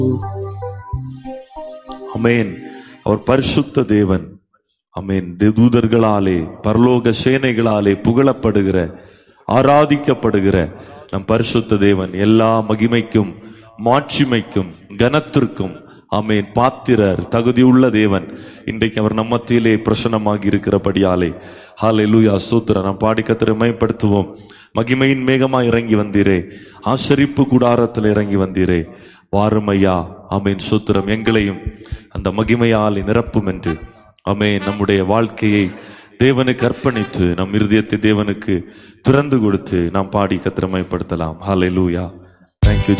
அமேன் அவர் பரிசுத்த தேவன் அமேன் தூதர்களாலே பரலோக சேனைகளாலே புகழப்படுகிற ஆராதிக்கப்படுகிற நம் பரிசுத்த தேவன் எல்லா மகிமைக்கும் மாட்சிமைக்கும் கனத்திற்கும் ஆமேன் பாத்திரர் தகுதியுள்ள தேவன் இன்றைக்கு அவர் நம்ம மத்தியிலே பிரசன்னமாகி இருக்கிறபடியாலே ஹாலே லூயா சூத்திர நாம் பாடி கத்திர மயப்படுத்துவோம் மகிமையின் மேகமா இறங்கி வந்தீரே ஆசரிப்பு கூடாரத்தில் இறங்கி வந்தீரே வாருமையா ஆமேன் சூத்திரம் எங்களையும் அந்த மகிமையால் நிரப்பும் என்று ஆமேன் நம்முடைய வாழ்க்கையை தேவனுக்கு அர்ப்பணித்து நம் இருதயத்தை தேவனுக்கு திறந்து கொடுத்து நாம் பாடி கத்திரமைப்படுத்தலாம் ஹாலே லூயா தேங்க்யூ